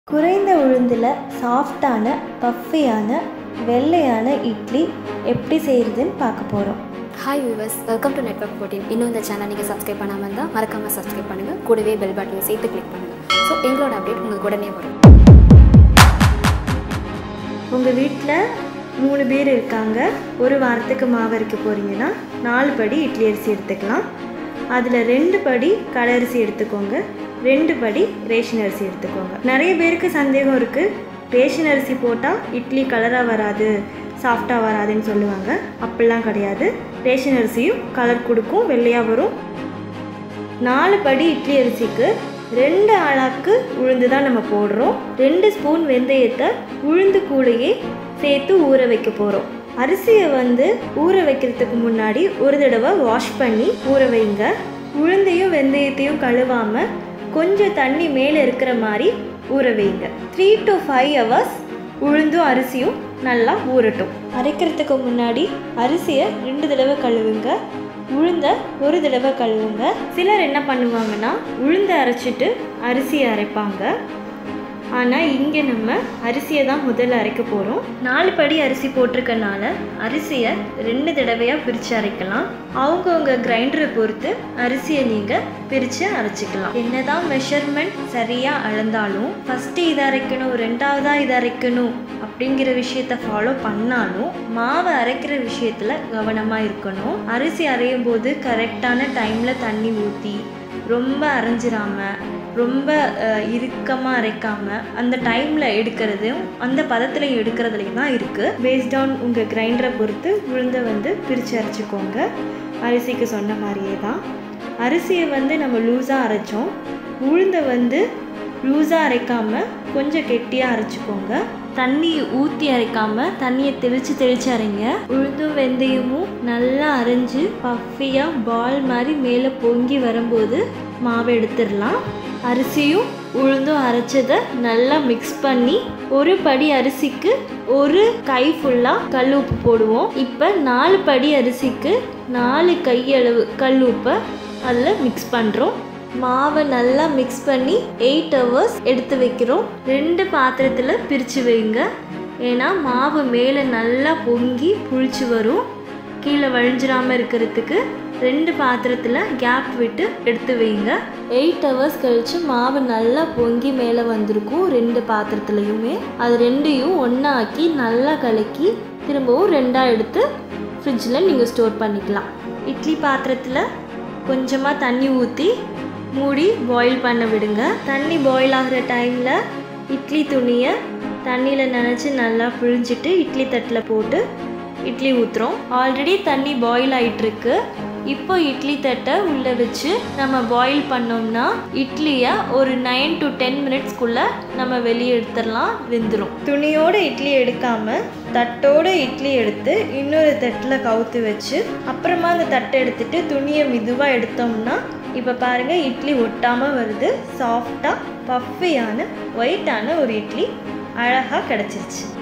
குறைந்த உளுந்தில் சாஃப்டான பஃபியான வெள்ளையான இட்லி எப்படி செய்கிறதுன்னு பார்க்க போகிறோம் hi viewers welcome to network fourteen இன்னும் இந்த சேனல் நீங்கள் சப்ஸ்கிரைப் பண்ணாமல் இருந்தால் மறக்காமல் சப்ஸ்கிரைப் பண்ணுங்கள் கூடவே பெல் பட்டனை சேர்த்து கிளிக் பண்ணுங்கள் ஸோ எங்களோட அப்டேட் உங்களுக்கு உடனே வரும் உங்கள் வீட்டில் மூணு பேர் இருக்காங்க ஒரு வாரத்துக்கு மாவு அரைக்க போகிறீங்கன்னா நாலு படி இட்லி அரிசி எடுத்துக்கலாம் அதில் ரெண்டு படி கடை அரிசி எடுத்துக்கோங்க ரெண்டு படி ரேஷன் அரிசி எடுத்துக்கோங்க நிறைய பேருக்கு சந்தேகம் இருக்குது ரேஷன் அரிசி போட்டால் இட்லி கலராக வராது சாஃப்டாக வராதுன்னு சொல்லுவாங்க அப்படிலாம் கிடையாது ரேஷன் அரிசியும் கலர் கொடுக்கும் வெள்ளையாக வரும் நாலு படி இட்லி அரிசிக்கு ரெண்டு ஆளாக்கு உளுந்து தான் நம்ம போடுறோம் ரெண்டு ஸ்பூன் வெந்தயத்தை உளுந்து கூடயே சேர்த்து ஊற வைக்க போகிறோம் அரிசியை வந்து ஊற வைக்கிறதுக்கு முன்னாடி ஒரு தடவை வாஷ் பண்ணி ஊற வைங்க உளுந்தையும் வெந்தயத்தையும் கழுவாமல் கொஞ்சம் தண்ணி மேலே இருக்கிற மாதிரி ஊற வைங்க த்ரீ டு ஃபைவ் ஹவர்ஸ் உளுந்தும் அரிசியும் நல்லா ஊறட்டும் அரைக்கிறதுக்கு முன்னாடி அரிசியை ரெண்டு தடவை கழுவுங்க உளுந்த ஒரு தடவை கழுவுங்க சிலர் என்ன பண்ணுவாங்கன்னா உளுந்த அரைச்சிட்டு அரிசியை அரைப்பாங்க ஆனால் இங்கே நம்ம அரிசியை தான் முதல்ல அரைக்க போகிறோம் நாலு படி அரிசி போட்டிருக்கனால அரிசியை ரெண்டு தடவையாக பிரித்து அரைக்கலாம் அவங்கவுங்க கிரைண்டரை பொறுத்து அரிசியை நீங்கள் பிரித்து அரைச்சிக்கலாம் என்னதான் மெஷர்மெண்ட் சரியாக அளந்தாலும் ஃபஸ்ட்டு இதை அரைக்கணும் ரெண்டாவதாக இதை அரைக்கணும் அப்படிங்கிற விஷயத்த ஃபாலோ பண்ணாலும் மாவை அரைக்கிற விஷயத்தில் கவனமாக இருக்கணும் அரிசி அரையும் போது கரெக்டான டைமில் தண்ணி ஊற்றி ரொம்ப அரைஞ்சிராம ரொம்ப இறுக்கமாக அரைக்காமல் அந்த டைமில் எடுக்கிறதும் அந்த பதத்தில் எடுக்கிறதுலையும் தான் இருக்குது பேஸ்ட் ஆன் உங்கள் கிரைண்டரை பொறுத்து உளுந்தை வந்து பிரித்து அரைச்சிக்கோங்க அரிசிக்கு சொன்ன மாதிரியே தான் அரிசியை வந்து நம்ம லூஸாக அரைச்சோம் உளுந்தை வந்து லூஸாக அரைக்காமல் கொஞ்சம் கெட்டியாக அரைச்சிக்கோங்க தண்ணி ஊற்றி அரைக்காமல் தண்ணியை தெளித்து தெளித்து அரைங்க உளுந்தும் வெந்தயமும் நல்லா அரைஞ்சு பஃபியாக பால் மாதிரி மேலே பொங்கி வரும்போது மாவை எடுத்துடலாம் அரிசியும் உளுந்தும் அரைச்சதை நல்லா மிக்ஸ் பண்ணி ஒரு படி அரிசிக்கு ஒரு கை ஃபுல்லாக கல் உப்பு போடுவோம் இப்போ நாலு படி அரிசிக்கு நாலு கையளவு கல் உப்பை அதில் மிக்ஸ் பண்ணுறோம் மாவை நல்லா மிக்ஸ் பண்ணி எயிட் ஹவர்ஸ் எடுத்து வைக்கிறோம் ரெண்டு பாத்திரத்தில் பிரித்து வைங்க ஏன்னா மாவு மேலே நல்லா பொங்கி புளிச்சு வரும் கீழே வழிஞ்சிராமல் இருக்கிறதுக்கு ரெண்டு பாத்திரத்தில் கேப் விட்டு எடுத்து வைங்க எயிட் ஹவர்ஸ் கழித்து மாவு நல்லா பொங்கி மேலே வந்திருக்கும் ரெண்டு பாத்திரத்துலையுமே அது ரெண்டையும் ஒன்றா ஆக்கி நல்லா கலக்கி திரும்பவும் ரெண்டாக எடுத்து ஃப்ரிட்ஜில் நீங்கள் ஸ்டோர் பண்ணிக்கலாம் இட்லி பாத்திரத்தில் கொஞ்சமாக தண்ணி ஊற்றி மூடி பாயில் பண்ண விடுங்க தண்ணி பாயில் ஆகிற டைமில் இட்லி துணியை தண்ணியில் நனைச்சி நல்லா பிழிஞ்சிட்டு இட்லி தட்டில் போட்டு இட்லி ஊற்றுறோம் ஆல்ரெடி தண்ணி பாயில் ஆகிட்டுருக்கு இப்போ இட்லி தட்டை உள்ளே வச்சு நம்ம பாயில் பண்ணோம்னா இட்லியை ஒரு நைன் டு டென் மினிட்ஸ்க்குள்ளே நம்ம வெளியே எடுத்துடலாம் வெந்துடும் துணியோட இட்லி எடுக்காமல் தட்டோட இட்லி எடுத்து இன்னொரு தட்டில் கவுத்து வச்சு அப்புறமா அந்த தட்டை எடுத்துட்டு துணியை மெதுவாக எடுத்தோம்னா இப்போ பாருங்கள் இட்லி ஒட்டாமல் வருது சாஃப்டாக பஃபியான ஒயிட்டான ஒரு இட்லி அழகாக கிடச்சிருச்சு